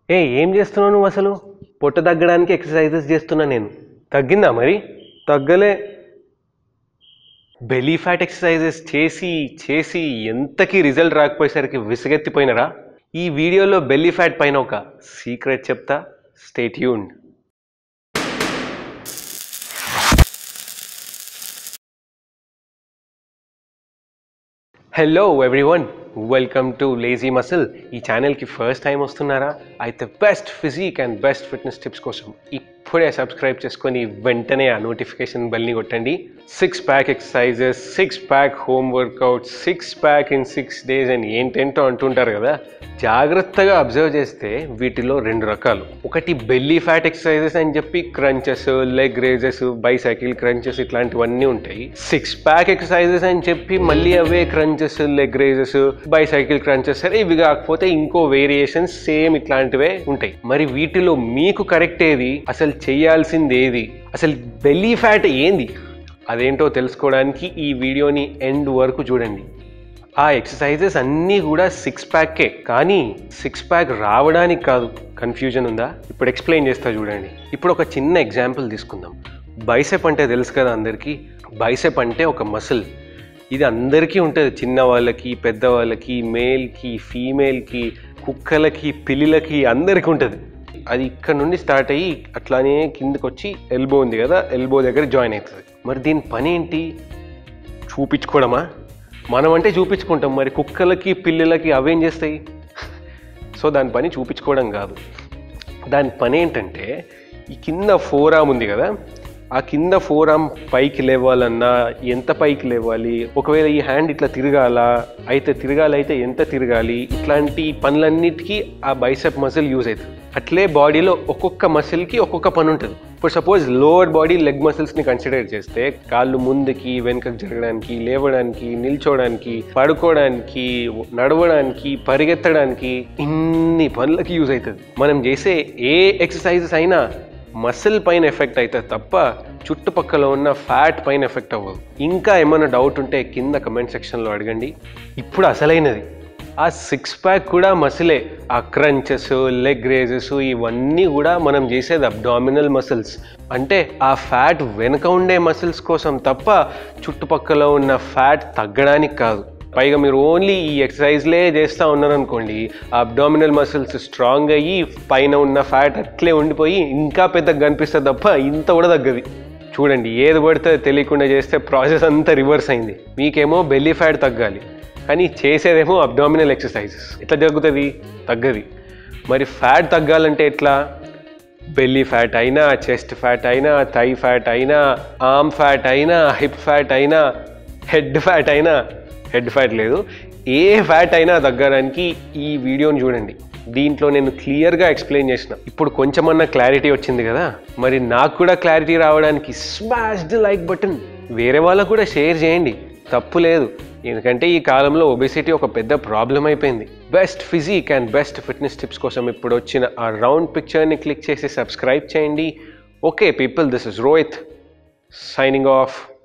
ఏ ఏం చేస్తున్నావు నువ్వు అసలు పొట్ట తగ్గడానికి ఎక్సర్సైజెస్ చేస్తున్నా నేను తగ్గిందా మరి తగ్గలే బెలీ ఫ్యాట్ ఎక్సర్సైజెస్ చేసి చేసి ఎంతకి రిజల్ట్ రాకపోయేసరికి విసుగెత్తిపోయినరా ఈ వీడియోలో బెల్లీ ఫ్యాట్ పైన ఒక సీక్రెట్ చెప్తా stay tune hello everyone welcome to lazy muscle ఈ ఛానల్కి ఫస్ట్ టైం వస్తున్నారా అయితే best physique and best fitness tips కోసం ఇప్పుడే సబ్స్క్రైబ్ చేసుకొని వెంటనే ఆ నోటిఫికేషన్ బెల్ని కొట్టండి six pack exercises six pack home workout six pack in six days అని ఏంటేంటో అంటుంటారు కదా జాగ్రత్తగా అబ్జర్వ్ చేస్తే వీటిలో రెండు రకాలు ఒకటి బెల్లీ ఫ్యాట్ ఎక్సర్సైజెస్ అని చెప్పి crunches leg raises bicycle crunches ఇట్లాంటివన్నీ ఉంటాయి సిక్స్ ప్యాక్ ఎక్సర్సైజెస్ అని చెప్పి మళ్ళీ అవే crunches leg raises bicycle crunches సరే ఇవి కాకపోతే ఇంకో వేరియేషన్స్ సేమ్ ఇట్లాంటివే ఉంటాయి మరి వీటిలో మీకు కరెక్ట్ ఏది అసలు చేయాల్సింది ఏది అసలు బెల్లీ ఫ్యాట్ ఏంది అదేంటో తెలుసుకోవడానికి ఈ వీడియోని ఎండ్ వరకు చూడండి ఆ ఎక్సర్సైజెస్ అన్నీ కూడా సిక్స్ ప్యాక్కే కానీ సిక్స్ ప్యాక్ రావడానికి కాదు కన్ఫ్యూజన్ ఉందా ఇప్పుడు ఎక్స్ప్లెయిన్ చేస్తా చూడండి ఇప్పుడు ఒక చిన్న ఎగ్జాంపుల్ తీసుకుందాం బైసెప్ అంటే తెలుసు కదా అందరికీ బైసెప్ అంటే ఒక మసిల్ ఇది అందరికీ ఉంటుంది చిన్న వాళ్ళకి పెద్దవాళ్ళకి మేల్కి ఫీమేల్కి కుక్కలకి పిల్లిలకి అందరికీ ఉంటుంది అది ఇక్కడ నుండి స్టార్ట్ అయ్యి అట్లానే కిందకి వచ్చి ఎల్బో ఉంది కదా ఎల్బో దగ్గర జాయిన్ అవుతుంది మరి దీని పని ఏంటి చూపించుకోవడమా మనం అంటే చూపించుకుంటాం మరి కుక్కలకి పిల్లలకి అవేం చేస్తాయి సో దాని పని చూపించుకోవడం కాదు దాని పని ఏంటంటే ఈ కింద ఫోరామ్ ఉంది కదా ఆ కింద ఫోరామ్ పైకి లేవాలన్నా ఎంత పైకి లేవాలి ఒకవేళ ఈ హ్యాండ్ ఇట్లా తిరగాల అయితే తిరగాలైతే ఎంత తిరగాలి ఇట్లాంటి పనులన్నిటికీ ఆ బైసెప్ మసిల్ యూజ్ అవుతుంది అట్లే బాడీలో ఒక్కొక్క మసిల్కి ఒక్కొక్క పని ఉంటుంది ఇప్పుడు సపోజ్ లోవర్ బాడీ లెగ్ మసిల్స్ని కన్సిడర్ చేస్తే కాళ్ళు ముందుకి వెనుకకు జరగడానికి లేవడానికి నిల్చోవడానికి పడుకోవడానికి నడవడానికి పరిగెత్తడానికి ఇన్ని పనులకి యూజ్ అవుతుంది మనం చేసే ఏ ఎక్సర్సైజెస్ అయినా మసిల్ పైన ఎఫెక్ట్ అవుతుంది తప్ప చుట్టుపక్కల ఉన్న ఫ్యాట్ పైన ఎఫెక్ట్ అవ్వదు ఇంకా ఏమైనా డౌట్ ఉంటే కింద కమెంట్ సెక్షన్లో అడగండి ఇప్పుడు అసలైనది ఆ సిక్స్ ప్యాక్ కూడా మసిలే ఆ క్రంచెస్ లెగ్ రేజెస్ ఇవన్నీ కూడా మనం చేసేది అబ్డామినల్ మసిల్స్ అంటే ఆ ఫ్యాట్ వెనుక ఉండే మసిల్స్ కోసం తప్ప చుట్టుపక్కల ఉన్న ఫ్యాట్ తగ్గడానికి కాదు పైగా మీరు ఓన్లీ ఈ ఎక్సర్సైజ్లే చేస్తూ ఉన్నారనుకోండి ఆ అబ్డామినల్ మసిల్స్ స్ట్రాంగ్ అయ్యి పైన ఉన్న ఫ్యాట్ అట్లే ఉండిపోయి ఇంకా పెద్దగా కనిపిస్తుంది తప్ప ఇంత కూడా తగ్గది చూడండి ఏది పడితే తెలియకుండా చేస్తే ప్రాసెస్ అంతా రివర్స్ అయింది మీకేమో బెల్లీ ఫ్యాట్ తగ్గాలి కానీ చేసేదేమో అబ్డామినల్ ఎక్సర్సైజెస్ ఎట్లా తగ్గుతుంది తగ్గది మరి ఫ్యాట్ తగ్గాలంటే ఎట్లా బెల్లీ ఫ్యాట్ అయినా చెస్ట్ ఫ్యాట్ అయినా థై ఫ్యాట్ అయినా ఆర్మ్ ఫ్యాట్ అయినా హిప్ ఫ్యాట్ అయినా హెడ్ ఫ్యాట్ అయినా హెడ్ ఫ్యాట్ లేదు ఏ ఫ్యాట్ అయినా తగ్గడానికి ఈ వీడియోని చూడండి దీంట్లో నేను క్లియర్గా ఎక్స్ప్లెయిన్ చేసిన ఇప్పుడు కొంచెమన్నా క్లారిటీ వచ్చింది కదా మరి నాకు కూడా క్లారిటీ రావడానికి స్మాష్ ది లైక్ బటన్ వేరే వాళ్ళకు కూడా షేర్ చేయండి తప్పు లేదు ఎందుకంటే ఈ కాలంలో ఒబెసిటీ ఒక పెద్ద ప్రాబ్లం అయిపోయింది best physique and best fitness tips కోసం ఇప్పుడు వచ్చిన ఆ రౌండ్ పిక్చర్ని క్లిక్ చేసి సబ్స్క్రైబ్ చేయండి okay people this is Rohit signing of